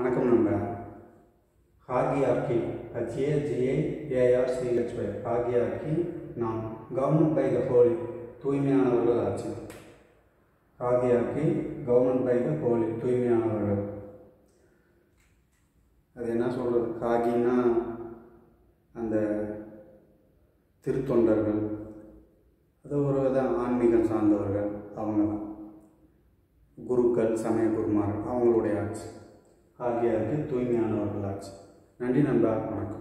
வணக்கம் நண்பா ஹாகியார்கி ஹச்ஏஜிஏ ஏஆர்சிஹெச்ஒய் ஹாகியார்கி நாம் கவர்மெண்ட் பை த ஹோலி தூய்மையானவர்கள் ஆட்சி ஹாகியார்கி கவர்மெண்ட் பை த ஹோலி தூய்மையானவர்கள் அது என்ன சொல்கிறது ஹாகின்னா அந்த திருத்தொண்டர்கள் அது ஒரு வித ஆன்மீகம் சார்ந்தவர்கள் அவங்க தான் குருக்கள் சமய குருமார்கள் அவங்களுடைய ஆட்சி ஆகியாருக்கு தூய்மையானவர்கள் ஆட்சி நன்றி நண்பா வணக்கம்